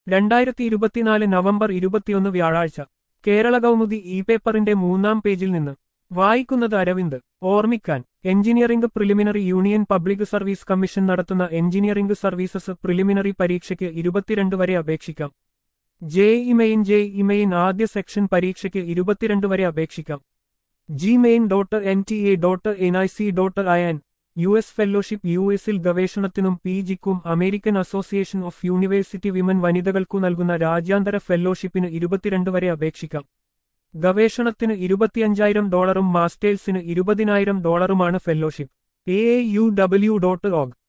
രണ്ടായിരത്തി ഇരുപത്തിനാല് നവംബർ ഇരുപത്തിയൊന്ന് വ്യാഴാഴ്ച കേരള കൗമുദി ഇ പേപ്പറിന്റെ മൂന്നാം പേജിൽ നിന്ന് വായിക്കുന്നത് അരവിന്ദ് ഓർമ്മിക്കാൻ engineering preliminary union public service commission നടത്തുന്ന എഞ്ചിനീയറിംഗ് സർവീസസ് പ്രിലിമിനറി പരീക്ഷയ്ക്ക് ഇരുപത്തിരണ്ട് വരെ അപേക്ഷിക്കാം ജെ ഇമെയിൻ ജെ ഇമെയിൻ ആദ്യ സെക്ഷൻ പരീക്ഷയ്ക്ക് ഇരുപത്തിരണ്ട് വരെ അപേക്ഷിക്കാം JEE main dot N T A dot N I C dot I N U S fellowship U എസിൽ ഗവേഷണത്തിനും പി ജിക്കും American association of university women വനിതകൾക്കു നൽകുന്ന രാജ്യാന്തര ഫെല്ലോഷിപ്പിന് ഇരുപത്തിരണ്ട് വരെ അപേക്ഷിക്കാം ഗവേഷണത്തിന് ഇരുപത്തിയഞ്ചായിരം ഡോളറും മാസ്റ്റേഴ്സിന് ഇരുപതിനായിരം ഡോളറുമാണ് fellowship A U W dot org